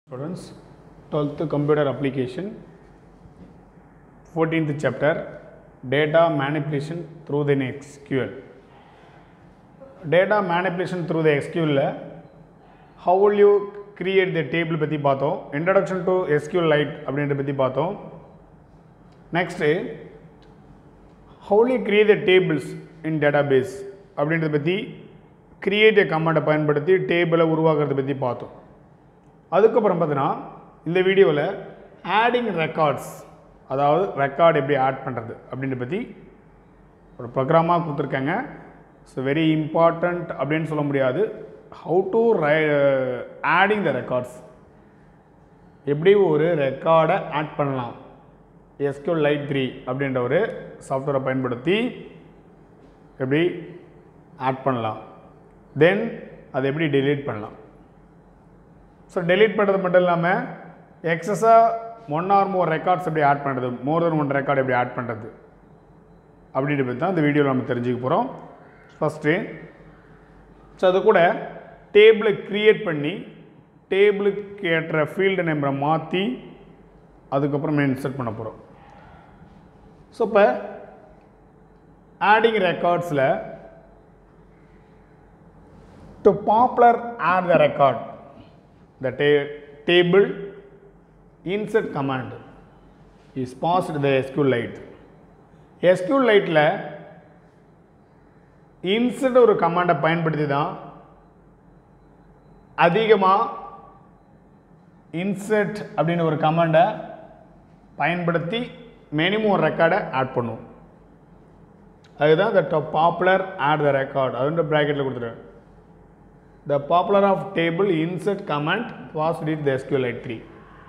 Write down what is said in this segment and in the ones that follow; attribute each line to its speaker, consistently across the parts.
Speaker 1: Students, 12th computer application, 14th chapter, data manipulation through the SQL. Data manipulation through the SQL ல how will you create the table பற்றி பார்த்தோம் introduction to SQLite அப்படின்றத பற்றி பார்த்தோம் next how will you create the tables in database அப்படின்றத பற்றி create a command பயன்படுத்தி டேபிளை உருவாக்குறத பற்றி பார்த்தோம் அதுக்கப்புறம் பார்த்தீங்கன்னா இந்த வீடியோவில் ஆடிங் ரெக்கார்ட்ஸ் அதாவது ரெக்கார்ட் எப்படி ஆட் பண்ணுறது அப்படின்றத பற்றி ஒரு ப்ரோக்ராமாக கொடுத்துருக்காங்க ஸோ வெரி இம்பார்ட்டண்ட் அப்படின்னு சொல்ல முடியாது ஹவு டு ரை ஆடிங் த ரெக்கார்ட்ஸ் எப்படி ஒரு ரெக்கார்டை ஆட் பண்ணலாம் எஸ்கியூ லைட் த்ரீ அப்படின்ற ஒரு சாஃப்ட்வேரை பயன்படுத்தி எப்படி ஆட் பண்ணலாம் தென் அதை எப்படி delete பண்ணலாம் ஸோ delete பண்ணுறது மட்டும் இல்லாமல் எக்ஸஸாக ஒன் ஆர் மோர் ரெக்கார்ட்ஸ் எப்படி ஆட் பண்ணுறது மோர் தென் ஒன் ரெக்கார்ட் எப்படி ஆட் பண்ணுறது அப்படின்ற பற்றி தான் இந்த வீடியோவில் நம்ம தெரிஞ்சுக்க போகிறோம் ஃபஸ்ட்டு ஸோ அது கூட டேபிளை க்ரியேட் பண்ணி டேபிளுக்கு ஏற்ற ஃபீல்டு நம்பரை மாற்றி அதுக்கப்புறம் இன்சர்ட் பண்ண போகிறோம் ஸோ இப்போ ஆடிங் ரெக்கார்ட்ஸில் to popular add the record the ta- table insert command is passed to the SQLite. SQLiteல insert ஒரு கமாண்டை பயன்படுத்தி தான் அதிகமாக insert அப்படின்னு ஒரு கமாண்டை பயன்படுத்தி மினிமம் ஒரு ரெக்கார்டை ஆட் பண்ணும் அதுதான் the top popular add the record அதுன்ற ப்ராக்கெட்டில் கொடுத்துருவேன் the popular of table insert command passed with the SQLite 3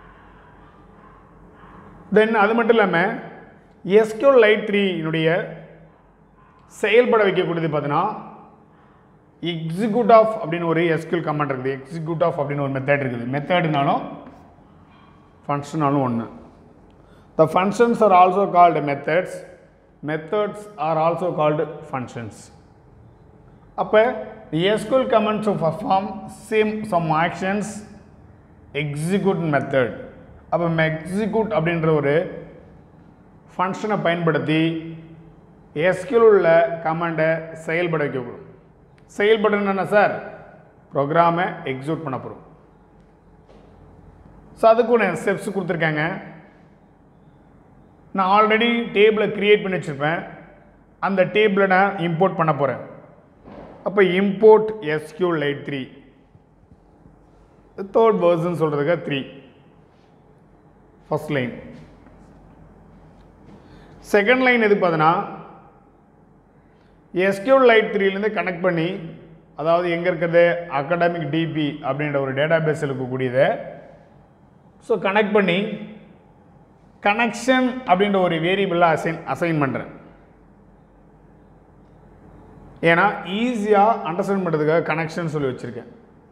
Speaker 1: தென் அது மட்டும் இல்லாமல் SQLite 3 இனுடைய செயல்பட வைக்கக்கூடியது பார்த்தீங்கன்னா எக்ஸிக்யூட் ஆஃப் அப்படின்னு ஒரு எஸ்கியூல் கமாண்ட் இருக்குது எக்ஸிக்யூட் ஆஃப் அப்படின்னு ஒரு மெத்தட் இருக்குது மெத்தட்னாலும் ஃபங்க்ஷனாலும் ஒன்று the functions are also called methods methods are also called functions அப்போ SQL commands to perform same some actions execute method அப்போ execute அப்படின்ற ஒரு ஃபங்க்ஷனை பயன்படுத்தி SQL உள்ள கமாண்டை செயல்பட வைக்கக்கூடும் செயல்படணும் என்ன சார் ப்ரோக்ராமை எக்ஸிக்யூட் பண்ண போகிறோம் ஸோ அதுக்கு நான் ஸ்டெப்ஸ் கொடுத்துருக்காங்க நான் ஆல்ரெடி டேபிளை க்ரியேட் பண்ணி வச்சுருப்பேன் அந்த டேபிளை நான் இம்போர்ட் பண்ண போகிறேன் அப்போ import SQLite three third version சொல்கிறதுக்கு three first line second line எது பார்த்தீங்கன்னா எஸ்கியூ லைட் த்ரீலேருந்து கனெக்ட் பண்ணி அதாவது எங்கே இருக்கிறது அகாடமிக் டிபி அப்படின்ற ஒரு டேட்டா பேஸ் இருக்கக்கூடியதை ஸோ கனெக்ட் பண்ணி கனெக்ஷன் அப்படின்ற ஒரு வேரியபிளாக அசைன் அசைன் பண்ணுறேன் ஏன்னா ஈஸியாக அண்டர்ஸ்டாண்ட் பண்ணுறதுக்காக கனெக்ஷன் சொல்லி வச்சுருக்கேன்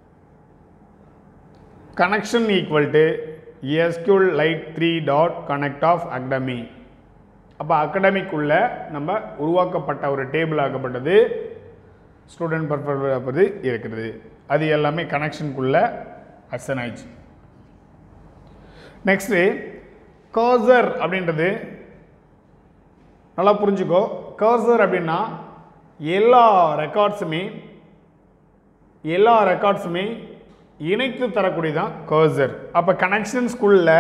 Speaker 1: connection equal to SQLite three dot connect of academy அப்போ அகடமிக் உள்ள நம்ம உருவாக்கப்பட்ட ஒரு டேபிள் ஆக்கப்பட்டது ஸ்டூடெண்ட் பர்பது இருக்கிறது அது எல்லாமே கனெக்ஷனுக்குள்ள அசன் ஆயிடுச்சு நெக்ஸ்ட்டு கர்சர் அப்படின்றது நல்லா புரிஞ்சுக்கோ கர்சர் அப்படின்னா எல்லா ரெக்கார்ட்ஸுமே எல்லா ரெக்கார்ட்ஸுமே இணைத்து தரக்கூடியதான் கர்சர் அப்போ கனெக்ஷன் ஸ்கூலில்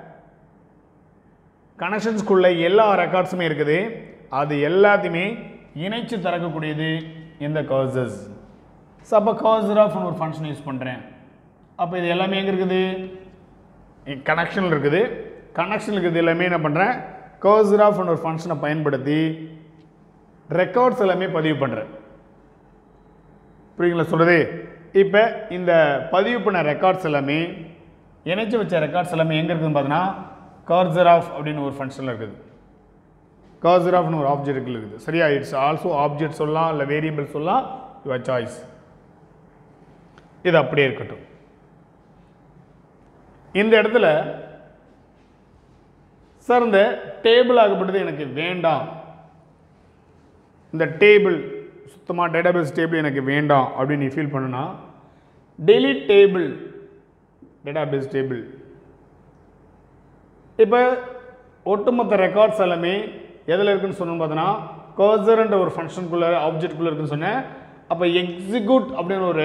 Speaker 1: கனெக்ஷன் ஸ்கூலில் எல்லா ரெக்கார்ட்ஸுமே இருக்குது அது எல்லாத்தையுமே இணைச்சு தரக்கூடியது இந்த கர்சர்ஸ் ஸோ அப்போ கர்சர் ஆஃப் ஒரு ஃபங்க்ஷன் யூஸ் பண்ணுறேன் அப்போ இது எல்லாமே எங்கே இருக்குது கனெக்ஷனில் இருக்குது கனெக்ஷன் இருக்குது எல்லாமே என்ன பண்ணுறேன் கர்சர் ஆஃப் ஒரு ஃபங்க்ஷனை பயன்படுத்தி ரெக்கார்ட்ஸ் எல்லாமே பதிவு பண்ணுறேன் புரியுங்களா சொல்கிறது இப்போ இந்த பதிவு பண்ண ரெக்கார்ட்ஸ் எல்லாமே இணைச்சி வச்ச ரெக்கார்ட்ஸ் எல்லாமே எங்கே இருக்குதுன்னு பார்த்தீங்கன்னா கர்சர் ஆஃப் அப்படின்னு ஒரு ஃபங்க்ஷனில் இருக்குது கர்சர் ஆஃப்னு ஒரு ஆப்ஜெக்ட் இருக்குது சரியா இட்ஸ் ஆல்சோ ஆப்ஜெக்ட் சொல்லலாம் இல்லை வேரியபிள் சொல்லலாம் யுவர் சாய்ஸ் இது அப்படியே இருக்கட்டும் இந்த இடத்துல சார் இந்த டேபிள் ஆகப்பட்டது எனக்கு வேண்டாம் இந்த டேபிள் சுத்தமாக டேட்டாபேஸ் டேபிள் எனக்கு வேண்டாம் அப்படின்னு நீ ஃபீல் பண்ணுனா delete டேபிள் டேட்டாபேஸ் டேபிள் இப்போ ஒட்டுமொத்த ரெக்கார்ட்ஸ் எல்லாமே எதில் இருக்குன்னு சொன்னோம்னு பார்த்தோன்னா கர்சர்ன்ற ஒரு ஃபங்க்ஷனுக்குள்ளே ஆப்ஜெக்ட்குள்ளே இருக்குன்னு சொன்னேன் அப்போ எக்ஸிக்யூட் அப்படின்னு ஒரு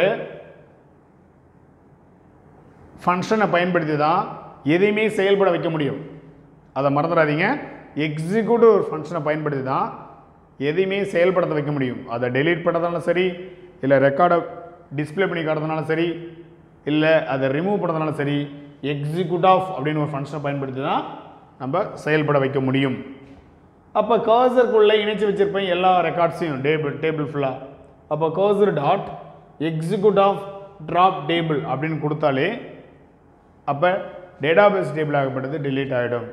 Speaker 1: ஃபங்க்ஷனை பயன்படுத்தி தான் எதையுமே செயல்பட வைக்க முடியும் அதை மறந்துடாதீங்க எக்ஸிக்யூட் ஒரு ஃபங்க்ஷனை பயன்படுத்தி தான் எதையுமே செயல்படுத்த வைக்க முடியும் அதை டெலீட் பண்ணுறதுனாலும் சரி இல்லை ரெக்கார்டை டிஸ்ப்ளே பண்ணி காட்டுறதுனாலும் சரி இல்லை அதை ரிமூவ் பண்ணுறதுனாலும் சரி எக்ஸிக்யூட் ஆஃப் அப்படின்னு ஒரு ஃபங்க்ஷனை பயன்படுத்தி தான் நம்ம செயல்பட வைக்க முடியும் அப்போ கர்சருக்குள்ளே இணைச்சி வச்சிருப்பேன் எல்லா ரெக்கார்ட்ஸையும் டேபிள் டேபிள் ஃபுல்லாக அப்போ cursor dot execute of drop table அப்படின்னு கொடுத்தாலே அப்போ டேட்டாபேஸ் டேபிள் ஆகப்பட்டது delete ஆகிடும்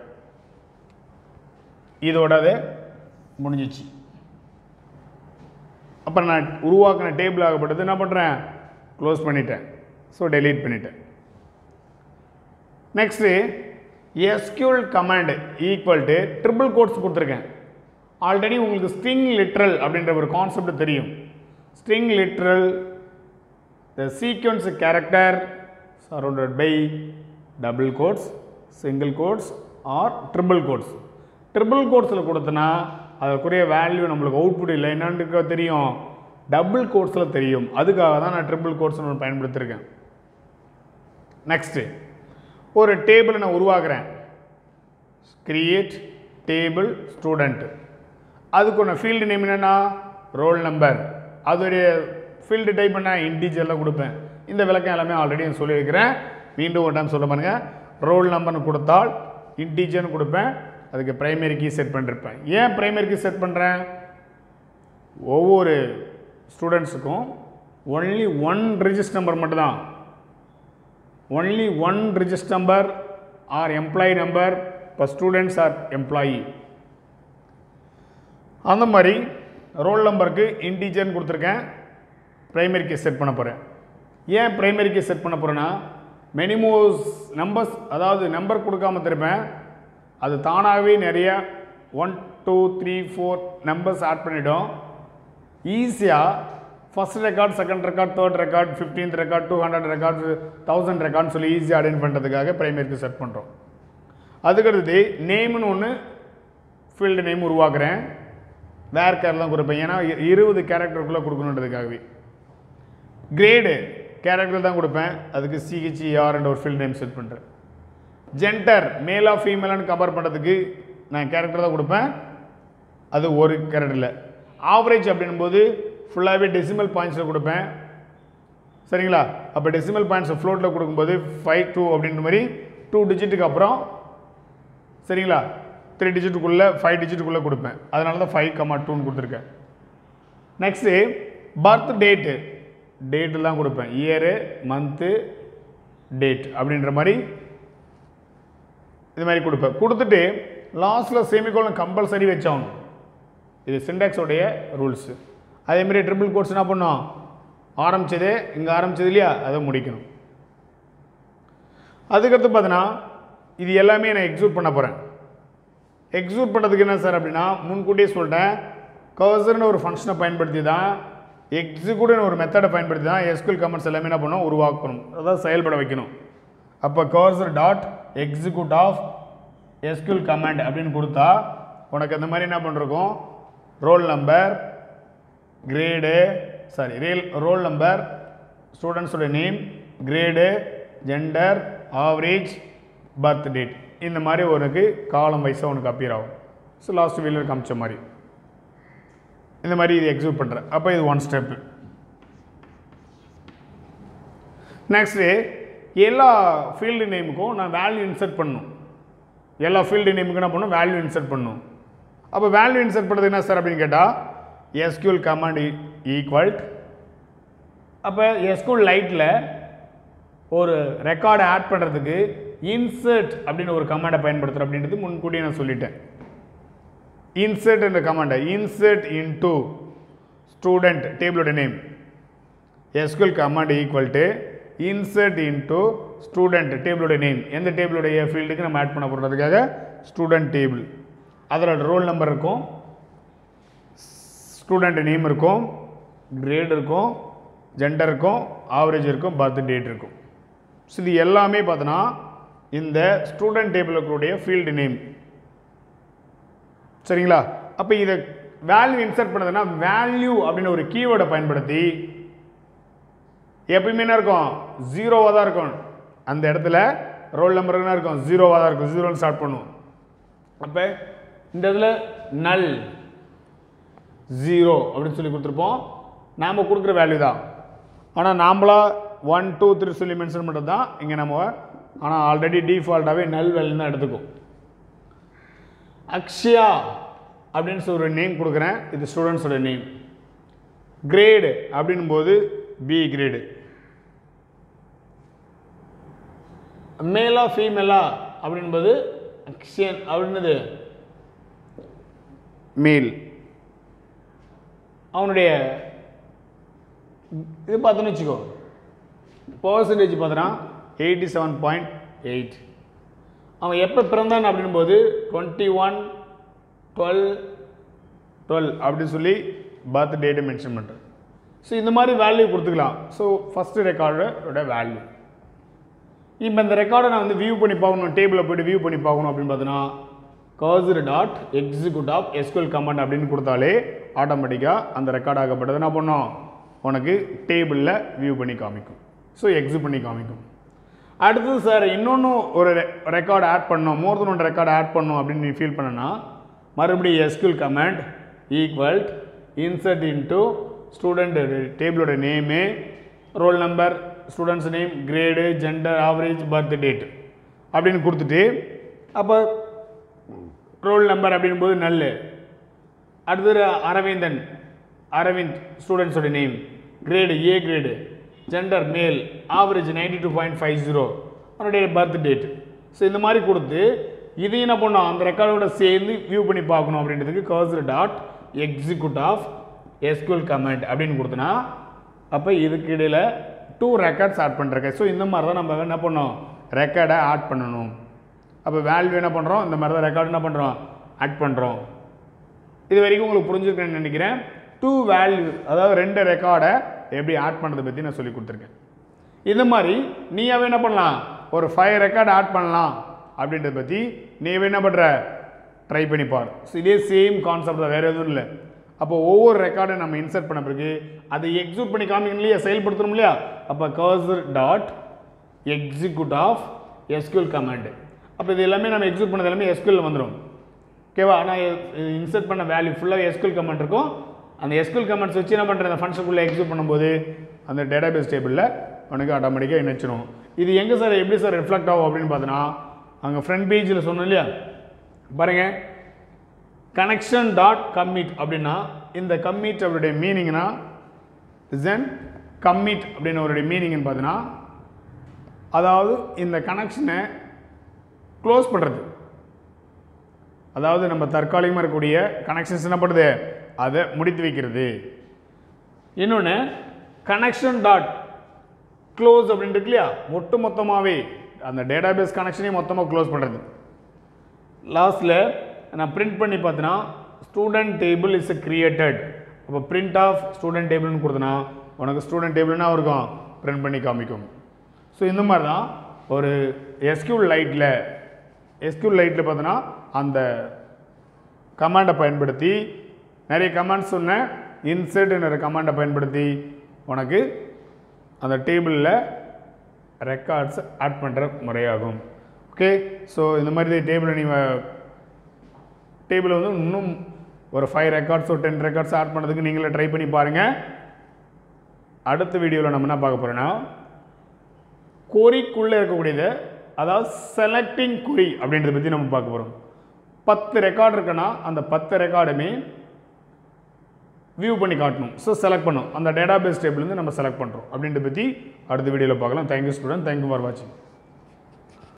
Speaker 1: இதோட அது முடிஞ்சிச்சு அப்புறம் நான் உருவாக்கின டேபிள் ஆகப்பட்டது என்ன பண்ணுறேன் க்ளோஸ் பண்ணிட்டேன் ஸோ delete பண்ணிட்டேன் next SQL command equal to triple quotes கொடுத்துருக்கேன் ஆல்ரெடி உங்களுக்கு ஸ்ட்ரிங் லிட்ரல் அப்படின்ற ஒரு கான்செப்ட் தெரியும் string literal the sequence character surrounded by double quotes single quotes or triple quotes triple கோட்ஸில் கொடுத்தனா அதற்குரிய வேல்யூ நம்மளுக்கு அவுட்புட் இல்லை என்னன்னு தெரியும் டபுள் கோட்ஸில் தெரியும் அதுக்காக தான் நான் ட்ரிபிள் கோட்ஸ் ஒன்று பயன்படுத்தியிருக்கேன் நெக்ஸ்ட்டு ஒரு டேபிளை நான் உருவாக்குறேன் கிரியேட் டேபிள் ஸ்டூடெண்ட் அதுக்கு ஒன்று ஃபீல்டு நேம் என்னென்னா ரோல் நம்பர் அதோடைய ஃபீல்டு டைப் பண்ண இன்டீஜரில் கொடுப்பேன் இந்த விளக்கம் எல்லாமே ஆல்ரெடி நான் சொல்லியிருக்கிறேன் மீண்டும் ஒரு டைம் சொல்ல பாருங்க ரோல் நம்பர்னு கொடுத்தால் இன்டீஜர்னு கொடுப்பேன் அதுக்கு பிரைமரி கீ செட் பண்ணிருப்பேன் ஏன் பிரைமரி கீ செட் பண்ணுறேன் ஒவ்வொரு ஸ்டூடெண்ட்ஸுக்கும் ஒன்லி ஒன் ரிஜிஸ்டர் நம்பர் மட்டும்தான் only one register number or employee number per students or employee அந்த மாதிரி ரோல் நம்பருக்கு இன்டீஜர்னு கொடுத்துருக்கேன் ப்ரைமரி கீ செட் பண்ண போகிறேன் ஏன் ப்ரைமரி கீ செட் பண்ண போகிறேன்னா மெனிமோஸ் நம்பர்ஸ் அதாவது நம்பர் கொடுக்காம திருப்பேன் அது தானாகவே நிறைய one two three four numbers add பண்ணிடும் ஈஸியாக first record second record third record fifteenth record two hundred record thousand ரெக்கார்ட்னு சொல்லி ஈஸியாக அடைன் பண்ணுறதுக்காக ப்ரைமரிக்கு செட் பண்ணுறோம் அதுக்கடுத்து நேம்னு ஒன்று ஃபீல்டு நேம் உருவாக்குறேன் வேர் கேர் தான் கொடுப்பேன் ஏன்னா இ- இருபது கேரக்டருக்குள்ளே கொடுக்கணுன்றதுக்காகவே கிரேடு கேரக்டர் தான் கொடுப்பேன் அதுக்கு சிஹெச்இஆர்ன்ற ஒரு ஃபீல்டு நேம் செட் பண்ணுறேன் ஜென்டர் மேலா ஃபீமேலான்னு கம்பேர் பண்ணுறதுக்கு நான் கேரக்டர் தான் கொடுப்பேன் அது ஒரு கேரக்டரில் ஆவரேஜ் அப்படின்னும்போது ஃபுல்லாகவே டெசிமல் பாயிண்ட்ஸில் கொடுப்பேன் சரிங்களா அப்போ டெசிமல் பாயிண்ட்ஸை ஃப்ளோட்டில் கொடுக்கும்போது ஃபைவ் டூ அப்படின்ற மாதிரி டூ டிஜிட்டுக்கு அப்புறம் சரிங்களா த்ரீ டிஜிட்டுக்குள்ளே ஃபைவ் டிஜிட்டுக்குள்ளே கொடுப்பேன் அதனால தான் ஃபைவ் கமா டூன்னு கொடுத்துருக்கேன் நெக்ஸ்ட்டு பர்த் டேட்டு டேட்டுலாம் கொடுப்பேன் இயரு மந்த்து டேட் அப்படின்ற மாதிரி இது மாதிரி கொடுப்பேன் கொடுத்துட்டு லாஸ்ட்டில் செமிகோலன் கம்பல்சரி வச்சாகணும் இது சிண்டாக்ஸோடைய ரூல்ஸு அதேமாரி ட்ரிபிள் கோட்ஸ் என்ன பண்ணோம் ஆரம்பிச்சது இங்கே ஆரம்பிச்சது இல்லையா அதை முடிக்கணும் அதுக்கடுத்து பார்த்தீங்கன்னா இது எல்லாமே நான் எக்ஸிக்யூட் பண்ண போகிறேன் எக்ஸிக்யூட் பண்ணுறதுக்கு என்ன சார் அப்படின்னா முன்கூட்டியே சொல்லிட்டேன் கர்சர்னு ஒரு ஃபங்க்ஷனை பயன்படுத்தி தான் எக்ஸிக்யூட்னு ஒரு மெத்தடை பயன்படுத்தி தான் எஸ்கியூல் கமெண்ட்ஸ் எல்லாமே என்ன பண்ணணும் உருவாக்கணும் அதாவது செயல்பட வைக்கணும் அப்போ cursor dot execute of SQL command அப்படின்னு கொடுத்தா உனக்கு அந்த மாதிரி என்ன பண்ணிருக்கோம் ரோல் நம்பர் கிரேடு சாரி ரேல் ரோல் நம்பர் ஸ்டூடெண்ட்ஸோட name grade gender average birth date இந்த மாதிரி உனக்கு காலம் வைஸாக உனக்கு அப்பியர் ஆகும் ஸோ லாஸ்ட் வீலர் காமிச்ச மாதிரி இந்த மாதிரி இது எக்ஸிக்யூட் பண்ணுறேன் அப்போ இது ஒன் ஸ்டெப்பு நெக்ஸ்ட்டு எல்லா ஃபீல்டு நேமுக்கும் நான் வேல்யூ இன்சர்ட் பண்ணணும் எல்லா ஃபீல்டு நேமுக்கும் என்ன பண்ணணும் வேல்யூ இன்சர்ட் பண்ணணும் அப்போ வேல்யூ இன்சர்ட் பண்ணுறது என்ன சார் அப்படின்னு கேட்டால் எஸ்கியூல் கமாண்ட் ஈக்குவல் அப்போ எஸ்கியூல் லைட்டில் ஒரு ரெக்கார்டை ஆட் பண்ணுறதுக்கு இன்சர்ட் அப்படின்னு ஒரு கமாண்டை பயன்படுத்துகிறோம் அப்படின்றது முன்கூட்டியே நான் சொல்லிட்டேன் இன்சர்ட் என்ற கமாண்டை இன்சர்ட் இன்டு ஸ்டூடெண்ட் டேபிளோட name SQL command equal to insert into student டேபிளோட நேம் எந்த டேபிளுடைய ஃபீல்டுக்கு நம்ம ஆட் பண்ண போகிறதுக்காக ஸ்டூடெண்ட் டேபிள் அதோட ரோல் நம்பர் இருக்கும் ஸ்டூடெண்ட் நேம் இருக்கும் கிரேட் இருக்கும் ஜெண்டர் இருக்கும் ஆவரேஜ் இருக்கும் பர்த் டேட் இருக்கும் ஸோ இது எல்லாமே பார்த்தோன்னா இந்த ஸ்டூடெண்ட் டேபிள் இருக்கக்கூடிய ஃபீல்டு நேம் சரிங்களா அப்போ இதை வேல்யூ இன்சர்ட் பண்ணதுன்னா வேல்யூ அப்படின்னு ஒரு கீவேர்டை பயன்படுத்தி எப்பயுமே என்ன இருக்கும் ஜீரோவாக தான் இருக்கும் அந்த இடத்துல ரோல் நம்பர் என்ன இருக்கும் ஜீரோவாக தான் இருக்கும் ஜீரோன்னு ஸ்டார்ட் பண்ணுவோம் அப்போ இந்த இடத்துல நல் ஜீரோ அப்படின்னு சொல்லி கொடுத்துருப்போம் நாம் கொடுக்குற வேல்யூ தான் ஆனால் நாமளா ஒன் டூ த்ரீ சொல்லி மென்ஷன் பண்ணுறது தான் இங்கே நம்ம ஆனால் ஆல்ரெடி டிஃபால்ட்டாகவே நல் வேல்யூ தான் எடுத்துக்கும் அக்ஷயா அப்படின்னு சொல்லி ஒரு நேம் கொடுக்குறேன் இது ஸ்டூடெண்ட்ஸோட நேம் கிரேடு அப்படின்னும் போது பி கிரேடு மேலா ஃபீமேலா அப்படின்பது அக்ஷயன் அப்படின்னது மேல் அவனுடைய இது பார்த்தோன்னு வச்சுக்கோ பர்சன்டேஜ் பார்த்தோன்னா எயிட்டி செவன் பாயிண்ட் எயிட் அவன் எப்போ பிறந்தான் அப்படின்போது டுவெண்ட்டி ஒன் டுவெல் டுவெல் அப்படின்னு சொல்லி பர்த் டேட்டை மென்ஷன் பண்ணுறேன் ஸோ இந்த மாதிரி வேல்யூ கொடுத்துக்கலாம் ஸோ ஃபஸ்ட்டு ரெக்கார்டோட வேல்யூ இப்போ இந்த ரெக்கார்டை நான் வந்து வியூ பண்ணி பார்க்கணும் டேபிளில் போய்ட்டு வியூ பண்ணி பார்க்கணும் அப்படின்னு பார்த்தோன்னா cursor dot execute of SQL command அப்படின்னு கொடுத்தாலே ஆட்டோமேட்டிக்காக அந்த ரெக்கார்ட் ஆகப்பட்டது என்ன பண்ணோம் உனக்கு டேபிளில் வியூ பண்ணி காமிக்கும் ஸோ எக்ஸிட் பண்ணி காமிக்கும் அடுத்தது சார் இன்னொன்று ஒரு ரெக்கார்டு ஆட் பண்ணோம் more than one record add பண்ணோம் அப்படின்னு நீ ஃபீல் பண்ணனா மறுபடியும் SQL command equal insert into student டேபிளோட name roll number students name grade gender average birth date அப்படின்னு கொடுத்துட்டு அப்போ ரோல் நம்பர் அப்படின்போது நல்லு அடுத்தது அரவிந்தன் அரவிந்த் ஸ்டூடெண்ட்ஸோட name grade A grade gender male average ninety two point five zero அவனுடைய பர்த் டேட் ஸோ இந்த மாதிரி கொடுத்து இது என்ன பண்ணோம் அந்த ரெக்கார்டோட சேர்ந்து வியூ பண்ணி பார்க்கணும் அப்படின்றதுக்கு cursor dot execute of SQL command அப்படின்னு கொடுத்தனா அப்போ இதுக்கு இடையில் டூ ரெக்கார்ட்ஸ் ஆட் பண்ணுறேன் ஸோ இந்த மாதிரி தான் நம்ம என்ன பண்ணோம் ரெக்கார்டை ஆட் பண்ணணும் அப்போ வேல்யூ என்ன பண்ணுறோம் இந்த மாதிரி தான் ரெக்கார்டு என்ன பண்ணுறோம் ஆட் பண்ணுறோம் இது வரைக்கும் உங்களுக்கு புரிஞ்சிருக்கேன்னு நினைக்கிறேன் டூ வேல்யூ அதாவது ரெண்டு ரெக்கார்டை எப்படி ஆட் பண்ணுறதை பற்றி நான் சொல்லி கொடுத்துருக்கேன் இந்த மாதிரி நீயாவே என்ன பண்ணலாம் ஒரு ஃபைவ் ரெக்கார்டு ஆட் பண்ணலாம் அப்படின்றத பற்றி நீவே என்ன பண்ணுற ட்ரை பண்ணி பார் ஸோ இதே சேம் கான்செப்ட் தான் வேறு எதுவும் இல்லை அப்போ ஒவ்வொரு ரெக்கார்டை நம்ம இன்சர்ட் பண்ண பிறகு அதை எக்ஸிக்யூட் பண்ணி காமிக்கணும் இல்லையா செயல்படுத்தணும் இல்லையா அப்போ cursor dot execute of SQL command அப்போ இது எல்லாமே நம்ம எக்ஸிக்யூட் பண்ணது எல்லாமே எஸ்கியூல் வந்துடும் ஓகேவா ஆனால் இன்சர்ட் பண்ண வேல்யூ ஃபுல்லாக எஸ்கியூல் கமெண்ட் இருக்கும் அந்த எஸ்கியூல் கமெண்ட்ஸ் வச்சு என்ன பண்ணுற அந்த ஃபங்க்ஷனுக்குள்ளே எக்ஸிக்யூட் பண்ணும்போது அந்த டேட்டாபேஸ் டேபிளில் உனக்கு ஆட்டோமேட்டிக்காக இணைச்சிடும் இது எங்கே சார் எப்படி சார் ரிஃப்ளெக்ட் ஆகும் அப்படின்னு பார்த்தோன்னா அங்கே ஃப்ரண்ட் பேஜில் சொன்னோம் இல்லையா பாருங்கள் கனெக்ஷன் டாட் கம்மிட் அப்படின்னா இந்த கம்மிட் அவருடைய மீனிங்னா தென் கம்மிட் அப்படின்னு அவருடைய மீனிங்னு பார்த்தீங்கன்னா அதாவது இந்த கனெக்ஷனை க்ளோஸ் பண்ணுறது அதாவது நம்ம தற்காலிகமாக இருக்கக்கூடிய கனெக்ஷன்ஸ் என்ன பண்ணுது அதை முடித்து வைக்கிறது இன்னொன்று கனெக்ஷன் டாட் க்ளோஸ் அப்படின்னு இருக்கு இல்லையா ஒட்டு மொத்தமாகவே அந்த டேட்டாபேஸ் கனெக்ஷனையும் மொத்தமாக க்ளோஸ் பண்ணுறது லாஸ்ட்டில் நான் பிரிண்ட் பண்ணி பார்த்தீங்கன்னா ஸ்டூடெண்ட் டேபிள் இஸ் கிரியேட்டட் அப்போ பிரிண்ட் ஆஃப் ஸ்டூடெண்ட் டேபிள்னு கொடுத்தனா உனக்கு ஸ்டூடெண்ட் டேபிள்னா இருக்கும் பிரிண்ட் பண்ணி காமிக்கும் ஸோ இந்த மாதிரி தான் ஒரு எஸ்கியூல் லைட்டில் எஸ்கியூல் லைட்டில் பார்த்தோன்னா அந்த கமாண்டை பயன்படுத்தி நிறைய கமாண்ட்ஸ் சொன்னேன் இன்சர்ட்ன்ற கமாண்டை பயன்படுத்தி உனக்கு அந்த டேபிளில் ரெக்கார்ட்ஸ் ஆட் பண்ணுற முறையாகும் ஓகே ஸோ இந்த மாதிரி டேபிளை நீ டேபிளை வந்து இன்னும் ஒரு ஃபைவ் ரெக்கார்ட்ஸ் ஒரு டென் ரெக்கார்ட்ஸ் ஆட் பண்ணுறதுக்கு நீங்களே ட்ரை பண்ணி பாருங்கள் அடுத்த வீடியோவில் நம்ம என்ன பார்க்க போகிறோன்னா கொரிக்குள்ளே இருக்கக்கூடியது அதாவது செலக்டிங் குறி அப்படின்றத பற்றி நம்ம பார்க்க போகிறோம் பத்து ரெக்கார்டு இருக்குன்னா அந்த பத்து ரெக்கார்டுமே வியூ பண்ணி காட்டணும் ஸோ செலக்ட் பண்ணும் அந்த டேட்டாபேஸ் டேபிள்லேருந்து நம்ம செலக்ட் பண்ணுறோம் அப்படின்றத பற்றி அடுத்த வீடியோவில் பார்க்கலாம் தேங்க்யூ ஸ்டூடெண்ட் தேங்க்யூ ஃபார் வாட்சிங்